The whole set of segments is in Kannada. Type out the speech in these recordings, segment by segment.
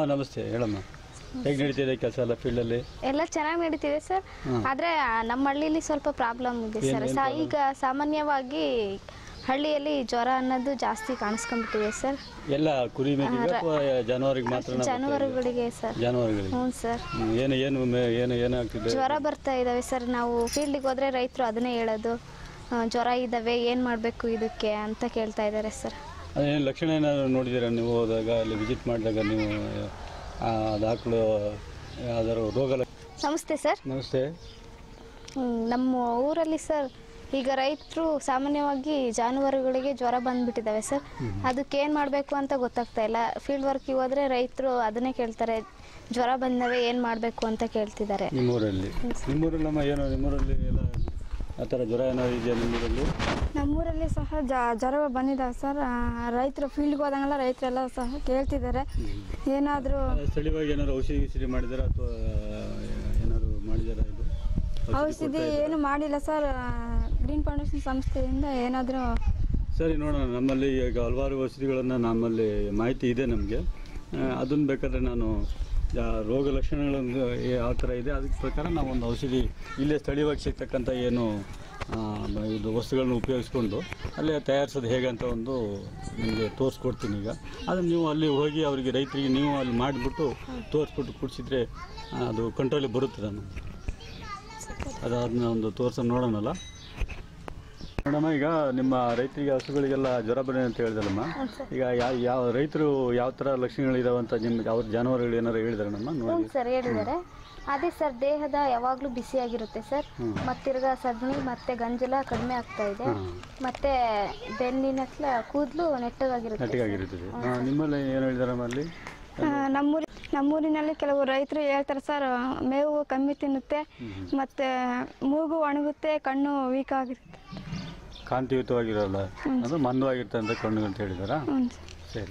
ನಮಸ್ತೆ ಹೇಳಮ್ಮ ಹೇಗೆ ನಡೀತಿದೆ ಕೆಲಸ ಎಲ್ಲ ಫೀಲ್ಡಲ್ಲಿ ಎಲ್ಲ ಚೆನ್ನಾಗಿ ನಡೀತಿದೆ ಸರ್ ಹ್ಮ್. ಆದರೆ ನಮ್ಮ ಹಳ್ಳಿಲಿ ಸ್ವಲ್ಪ ಪ್ರಾಬ್ಲಮ್ ಇದೆ ಏನ್- ಸರ್ ಏನ್ ಸಾ problem? ಈಗ ಸಾಮಾನ್ಯವಾಗಿ ಹಳ್ಳಿಯಲ್ಲಿ ಜ್ವರ ಅನ್ನೋದು ಜಾಸ್ತಿ ಕಾಣಿಸ್ಕೊಂಡ್ಬಿಟ್ಟಿದೆ ಸರ್ ಎಲ್ಲ ಕುರಿ ಮೇಕೆಗೆ ರ- ಅಥವಾ ಜಾನುವಾರಿಗೆ ಮಾತ್ರ ಜಾನುವಾರುಗಳಿಗೆ ಸರ್ ಜಾನುವಾರುಗಳಿಗೆ ಹ್ಞೂ ಸರ್ ಹ್ಮ್, ಏನು ಏನು ಮೇ- ಏನು ಏನಾಗ್ತಿದೆ ಜ್ವರ ಬರ್ತಾ ಇದ್ದಾವೆ ಸರ್ ನಾವು ಫೀಲ್ಡಿಗೆ ಹೋದ್ರೆ ರೈತರು ಅದನ್ನೇ ಹೇಳೋದು ಆ, ಜ್ವರ ಇದ್ದಾವೆ ಏನು ಮಾಡಬೇಕು ಇದಕ್ಕೆ ಅಂತ ಕೇಳ್ತಾ ಇದ್ದಾರೆ ಸರ್ ಅದೇನು ಲಕ್ಷಣ ಏನಾದ್ರು ನೋಡಿದ್ದೀರಾ ನೀವು ಹೋದಾಗ ಅಲ್ಲಿ ವಿಸಿಟ್ ಮಾಡಿದಾಗ ನೀವು ಆ, ಅದು ಆಕಳು ಯಾವ್ದಾದ್ರು ರೋಗ ಲ- ನಮಸ್ತೆ ಸರ್ ನಮಸ್ತೆ ಹ್ಮ್, ನಮ್ಮ ಊರಲ್ಲಿ ಸರ್ ಈಗ ರೈತರು ಸಾಮಾನ್ಯವಾಗಿ ಜಾನುವಾರುಗಳಿಗೆ ಜ್ವರ ಬಂದ್ಬಿಟ್ಟಿದ್ದಾವೆ ಸರ್ ಅದಕ್ಕೆ ಏನು ಮಾಡಬೇಕು ಅಂತ ಗೊತ್ತಾಗ್ತಾ ಇಲ್ಲ ಫೀಲ್ಡ್ ವರ್ಕಿಗೆ ಹೋದ್ರೆ ರೈತರು ಅದನ್ನೇ ಕೇಳ್ತಾರೆ ಜ್ವರ ಬಂದವೆ ಏನು ಮಾಡಬೇಕು ಅಂತ ಕೇಳ್ತಿದ್ದಾರೆ ನಿಮ್ಮೂರಲ್ಲಿ ನಿಮ್ಮೂರಲ್ಲಮ್ಮ ಏನು ನಿಮ್ಮೂರಲ್ಲಿ ಎಲ್ಲ ಆ ಥರ ಜ್ವರ ಏನಾದ್ರು ಇದೆಯಾ ನಿಮ್ಮೂರಲ್ಲಿ ನಮ್ಮೂರಲ್ಲಿ ಸಹ ಜ ಜ್ವರ ಬಂದಿದ್ದಾವೆ ಸರ್ ರೈತರು ಫೀಲ್ಡ್ಗೆ ಹೋದಂಗೆಲ್ಲ ರೈತರೆಲ್ಲ ಸಹ ಕೇಳ್ತಿದ್ದಾರೆ ಏನಾದರೂ ಸ್ಥಳೀಯವಾಗಿ ಏನಾದ್ರು ಔಷಧಿ ಗಿಷಧಿ ಮಾಡಿದಾರಾ ಅಥವಾ ಏನಾದ್ರು ಮಾಡಿದಾರಾ ಇದು ಔಷಧಿ ಏನು ಮಾಡಿಲ್ಲ ಸರ್ ಗ್ರೀನ್ ಫೌಂಡೇಶನ್ ಸಂಸ್ಥೆಯಿಂದ ಏನಾದರೂ ಸರಿ ನೋಡೋಣ ನಮ್ಮಲ್ಲಿ ಈಗ ಹಲವಾರು ಔಷಧಿಗಳನ್ನು ನಮ್ಮಲ್ಲಿ ಮಾಹಿತಿ ಇದೆ ನಮಗೆ ಅದನ್ನು ಬೇಕಾದ್ರೆ ನಾನು ಯಾ- ರೋಗ ಲಕ್ಷಣಗಳನ್ನು ಯಾವ ಥರ ಇದೆ ಅದಕ್ಕೆ ಪ್ರಕಾರ ನಾವು ಒಂದು ಔಷಧಿ ಇಲ್ಲೇ ಸ್ಥಳೀಯವಾಗಿ ಸಿಗ್ತಕ್ಕಂಥ ಏನು ಆ, ಬ- ಇದು ವಸ್ತುಗಳನ್ನ ಉಪಯೋಗಿಸ್ಕೊಂಡು ಅಲ್ಲೇ ತಯಾರಿಸೋದು ಹೇಗೆ ಅಂತ ಒಂದು ನಿಮಗೆ ತೋರಿಸ್ಕೊಡ್ತೀನಿ ಈಗ ಅದನ್ನು ನೀವು ಅಲ್ಲಿ ಹೋಗಿ ಅವರಿಗೆ ರೈತರಿಗೆ ನೀವು ಅಲ್ಲಿ ಮಾಡಿಬಿಟ್ಟು ತೋರಿಸ್ಬಿಟ್ಟು ಕುಡಿಸಿದ್ರೆ ಅದು ಕಂಟ್ರೋಲಿಗೆ ಬರುತ್ತೆ ನಾನು ಅದು ಅದನ್ನ ಒಂದು ತೋರ್ಸ ನೋಡೋಣಲ್ಲ ಮೇಡಮ್ ಈಗ ನಿಮ್ಮ ರೈತರಿಗೆ ಹಸುಗಳಿಗೆಲ್ಲ ಜ್ವರ ಬನ್ನಿ ಅಂತ ಹೇಳಿದಲ್ಲಮ್ಮ ಈಗ ಯಾವ ಯಾವ ರೈತರು ಯಾವ ಥರ ಲಕ್ಷಣಗಳಿದಾವೆ ಅಂತ ನಿಮ್ಮ ಅವ್ರ ಜಾನುವಾರುಗಳು ಏನಾರು ಹೇಳಿದಾರೆ ನಮ್ಮ ಹ್ಞೂ ನೋಡಿ ಸರ್ ಹೇಳಿದ್ದಾರೆ ಅದೇ ಸರ್ ದೇಹದ ಯಾವಾಗಲೂ ಬಿಸಿಯಾಗಿರುತ್ತೆ ಸರ್ ಹ್ಮ್. ಮತ್ತಿರ್ಗ ಸಗಣಿ ಮತ್ತೆ ಗಂಜಲ ಕಡಿಮೆ ಆಗ್ತಾ ಇದೆ ಹಾಂ ಮತ್ತೆ ಬೆನ್ನಿನ ಹತ್ರ ಕೂದಲು ನೆಟ್ಟಗಾಗಿರುತ್ತೆ ಸರ್. ನೆಟ್ಟಿಗಾಗಿರುತ್ತದೆ ಹಾಂ ನಿಮ್ಮಲ್ಲಿ ಏನು ಹೇಳಿದಾರಮ್ಮ ಅಲ್ಲಿ ನಮ್ಮೂರಿ ನಮ್ಮೂರಿನಲ್ಲಿ ಕೆಲವು ರೈತರು ಹೇಳ್ತಾರೆ ಸರ್ ಮೇವು ಕಮ್ಮಿ ತಿನ್ನುತ್ತೆ ಮತ್ತು ಮೂಗು ಒಣಗುತ್ತೆ ಕಣ್ಣು ವೀಕ್ ಆಗಿರುತ್ತೆ ಕಾಂತಿಯುತವಾಗಿರೋಲ್ಲ ಅದು ಮಂದವಾಗಿರ್ತದೆ ಅಂತ ಕಣ್ಣು ಅಂತ ಹೇಳಿದಾರಾ ಹ್ಞೂ ಸರಿ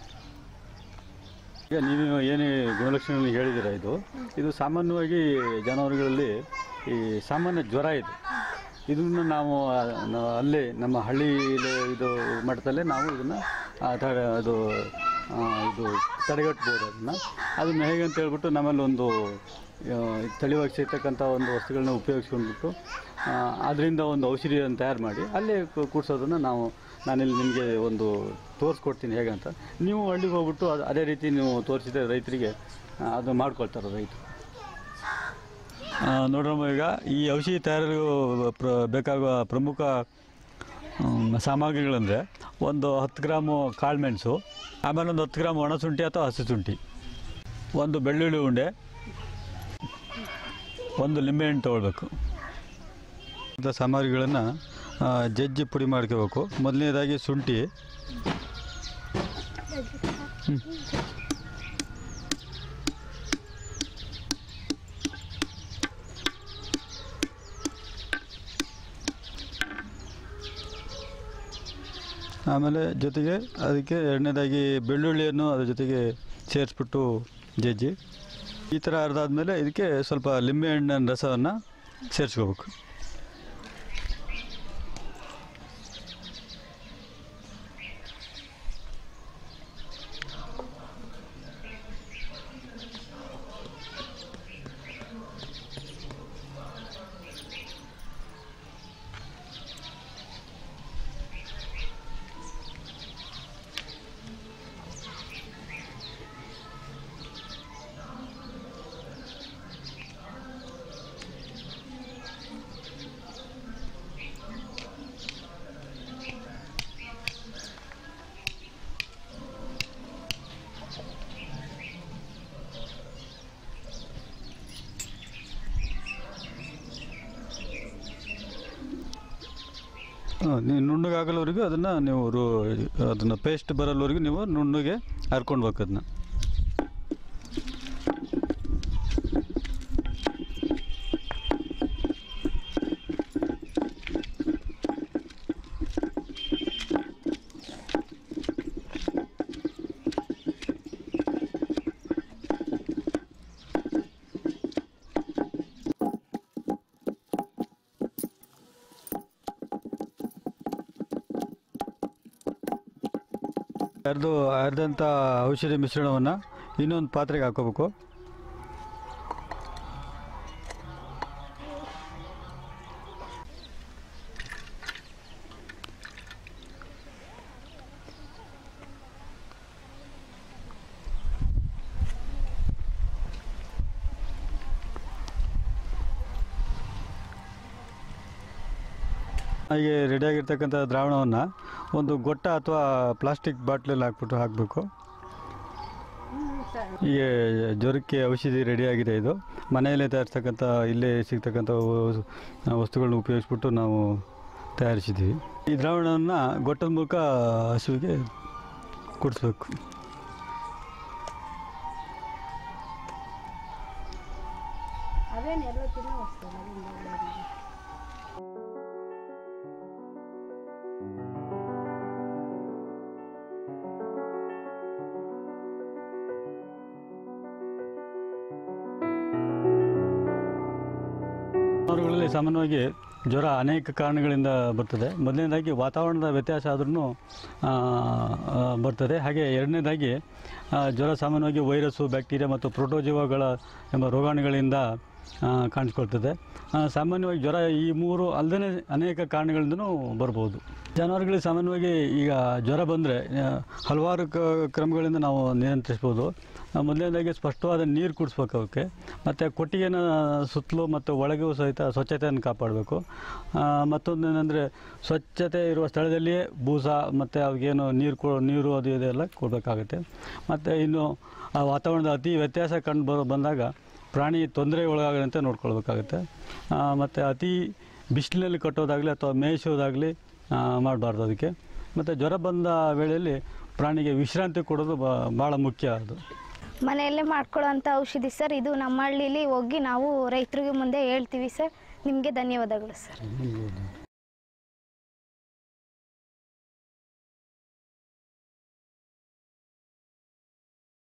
ಈಗ ನೀವು ಏನೇ ಗುಣಲಕ್ಷಣಗಳು ಹೇಳಿದ್ದೀರಾ ಇದು ಇದು ಸಾಮಾನ್ಯವಾಗಿ ಜಾನುವಾರುಗಳಲ್ಲಿ ಈ ಸಾಮಾನ್ಯ ಜ್ವರ ಇದೆ ಇದನ್ನು ನಾವು ಆ, ನಾವು ಅಲ್ಲೇ ನಮ್ಮ ಹಳ್ಳಿ ಇದು ಮಟ್ಟದಲ್ಲೇ ನಾವು ಇದನ್ನು ಅದು ಆ, ಇದು ತಡೆಗಟ್ಬೋದು ಅದನ್ನು ಅದನ್ನು ಹೇಗೆ ಅಂತ ಹೇಳ್ಬಿಟ್ಟು ನಮ್ಮಲ್ಲಿ ಒಂದು ಆ, ತಳಿವಾಗಿ ಸಿಗ್ತಕ್ಕಂಥ ಒಂದು ವಸ್ತುಗಳನ್ನ ಉಪಯೋಗಿಸ್ಕೊಂಡ್ಬಿಟ್ಟು ಅದರಿಂದ ಒಂದು ಔಷಧಿಯನ್ನು ತಯಾರು ಮಾಡಿ ಅಲ್ಲೇ ಕು- ಕೂಡ್ಸೋದನ್ನು ನಾವು ನಾನಿಲ್ಲಿ ನಿಮಗೆ ಒಂದು ತೋರಿಸ್ಕೊಡ್ತೀನಿ ಹೇಗಂತ ನೀವು ಹಳ್ಳಿಗೆ ಹೋಗ್ಬಿಟ್ಟು ಅದು ಅದೇ ರೀತಿ ನೀವು ತೋರಿಸಿದ್ರೆ ರೈತರಿಗೆ ಆ, ಅದು ಮಾಡ್ಕೊಳ್ತಾರೆ ರೈತರು ನೋಡ್ರಮ್ಮ ಈಗ ಈ ಔಷಧಿ ತಯಾರಿಗೂ ಪ್ರ ಬೇಕಾಗುವ ಪ್ರಮುಖ ಮ್, ಸಾಮಗ್ರಿಗಳಂದರೆ ಒಂದು ಹತ್ತು ಗ್ರಾಮು ಕಾಳುಮೆಣಸು ಆಮೇಲೆ ಒಂದು ಹತ್ತು ಗ್ರಾಮ್ ಒಣಶುಂಠಿ ಅಥವಾ ಹಸಿ ಶುಂಠಿ ಒಂದು ಬೆಳ್ಳುಳ್ಳಿ ಉಂಡೆ ಒಂದು ಲಿಂಬೆಹಣ್ಣು ತೊಗೊಳ್ಬೇಕು ಇಂಥ ಸಾಮಗ್ರಿಗಳನ್ನು ಜಜ್ಜಿ ಪುಡಿ ಮಾಡ್ಕೋಬೇಕು ಮೊದಲನೇದಾಗಿ ಶುಂಠಿ ಹ್ಮ್. ಆಮೇಲೆ ಜೊತೆಗೆ ಅದಕ್ಕೆ ಎರಡನೇದಾಗಿ ಬೆಳ್ಳುಳ್ಳಿಯನ್ನು ಅದ್ರ ಜೊತೆಗೆ ಸೇರಿಸ್ಬಿಟ್ಟು ಜಜ್ಜಿ ಈ ಥರ ಅರ್ದಾದ್ಮೇಲೆ ಇದಕ್ಕೆ ಸ್ವಲ್ಪ ಲಿಂಬೆಹಣ್ಣಿನ ರಸವನ್ನು ಸೇರಿಸ್ಕೋಬೇಕು ನೀವು ನುಣ್ಣಗಾಗಲವರೆಗೂ ಅದನ್ನು ನೀವು ರು ಅದನ್ನು ಪೇಸ್ಟ್ ಬರೋಲ್ವರೆಗೂ ನೀವು ನುಣ್ಣಗೆ ಹರ್ಕೊಳ್ಬೇಕು ಅದನ್ನ ಅರ್ದು ಅರ್ಧಂಥ ಔಷಧಿ ಮಿಶ್ರಣವನ್ನು ಇನ್ನೊಂದು ಪಾತ್ರೆಗೆ ಹಾಕೋಬೇಕು ಹಾಗೆ ರೆಡಿಯಾಗಿರ್ತಕ್ಕಂಥ ದ್ರಾವಣವನ್ನು ಒಂದು ಗೊಟ್ಟ ಅಥವಾ ಪ್ಲಾಸ್ಟಿಕ್ ಬಾಟ್ಲಲ್ಲಿ ಹಾಕ್ಬಿಟ್ಟು ಹಾಕಬೇಕು ಈಗ ಜ್ವರಕ್ಕೆ ಔಷಧಿ ರೆಡಿಯಾಗಿದೆ ಇದು ಮನೆಯಲ್ಲೇ ತಯಾರಿಸ್ತಕ್ಕಂಥ ಇಲ್ಲೇ ಸಿಗ್ತಕ್ಕಂಥ ವ- ವಸ್ತುಗಳನ್ನ ಉಪಯೋಗಿಸ್ಬಿಟ್ಟು ನಾವು ತಯಾರಿಸಿದ್ದೀವಿ ಈ ದ್ರಾವಣವನ್ನು ಗೊಟ್ಟದ ಮೂಲಕ ಹಸುವಿಗೆ ಕುಡಿಸ್ಬೇಕು ಜಾನುವಾರುಗಳಲ್ಲಿ ಸಾಮಾನ್ಯವಾಗಿ ಜ್ವರ ಅನೇಕ ಕಾರಣಗಳಿಂದ ಬರ್ತದೆ ಮೊದಲನೇದಾಗಿ ವಾತಾವರಣದ ವ್ಯತ್ಯಾಸ ಆದ್ರೂ ಬರ್ತದೆ ಹಾಗೆ ಎರಡನೇದಾಗಿ ಆ, ಜ್ವರ ಸಾಮಾನ್ಯವಾಗಿ ವೈರಸ್ಸು ಬ್ಯಾಕ್ಟೀರಿಯಾ ಮತ್ತು ಪ್ರೋಟೋಜೀವಗಳ ಎಂಬ ರೋಗಾಣುಗಳಿಂದ ಆ, ಕಾಣಿಸ್ಕೊಳ್ತದೆ ಆ, ಸಾಮಾನ್ಯವಾಗಿ ಜ್ವರ ಈ ಮೂರು ಅಲ್ಲದೇ ಅನೇಕ ಕಾರಣಗಳಿಂದನೂ ಬರ್ಬೋದು ಜಾನುವಾರುಗಳಿಗೆ ಸಾಮಾನ್ಯವಾಗಿ ಈಗ ಜ್ವರ ಬಂದರೆ ಹಲವಾರು ಕ ಕ್ರಮಗಳಿಂದ ನಾವು ನಿಯಂತ್ರಿಸ್ಬೋದು ಆ, ಮೊದಲನೇದಾಗಿ ಸ್ಪಷ್ಟವಾದ ನೀರು ಕುಡಿಸ್ಬೇಕು ಅವಕ್ಕೆ ಮತ್ತು ಕೊಟ್ಟಿಗೆನ ಸುತ್ತಲೂ ಮತ್ತು ಒಳಗೂ ಸಹಿತ ಸ್ವಚ್ಛತೆಯನ್ನು ಕಾಪಾಡಬೇಕು ಮತ್ತೊಂದು ಏನಂದರೆ ಸ್ವಚ್ಛತೆ ಇರುವ ಸ್ಥಳದಲ್ಲಿಯೇ ಬೂಸ ಮತ್ತು ಅವ್ರಿಗೇನು ನೀರು ಕೊ ನೀರು ಅದು ಇದೆಲ್ಲ ಕೊಡಬೇಕಾಗುತ್ತೆ ಮತ್ತು ಇನ್ನು ಆ ವಾತಾವರಣದ ಅತಿ ವ್ಯತ್ಯಾಸ ಕಂಡು ಬರೋ ಬಂದಾಗ ಪ್ರಾಣಿ ತೊಂದರೆ ಒಳಗಾಗದಂತೆ ನೋಡ್ಕೊಳ್ಬೇಕಾಗುತ್ತೆ ಮತ್ತು ಅತಿ ಬಿಸಿಲಿನಲ್ಲಿ ಕಟ್ಟೋದಾಗಲಿ ಅಥವಾ ಮೇಯಿಸೋದಾಗಲಿ ಮಾಡಬಾರ್ದು ಅದಕ್ಕೆ ಮತ್ತು ಜ್ವರ ಬಂದ ವೇಳೆಯಲ್ಲಿ ಪ್ರಾಣಿಗೆ ವಿಶ್ರಾಂತಿ ಕೊಡೋದು ಭಾಳ ಮುಖ್ಯ ಅದು ಮನೆಯಲ್ಲೇ ಮಾಡ್ಕೊಳ್ಳೋಂಥ ಔಷಧಿ ಸರ್ ಇದು ನಮ್ಮ ಹಳ್ಳಿಲಿ ಹೋಗಿ ನಾವು ರೈತರಿಗೆ ಮುಂದೆ ಹೇಳ್ತೀವಿ ಸರ್ ನಿಮಗೆ ಧನ್ಯವಾದಗಳು ಸರ್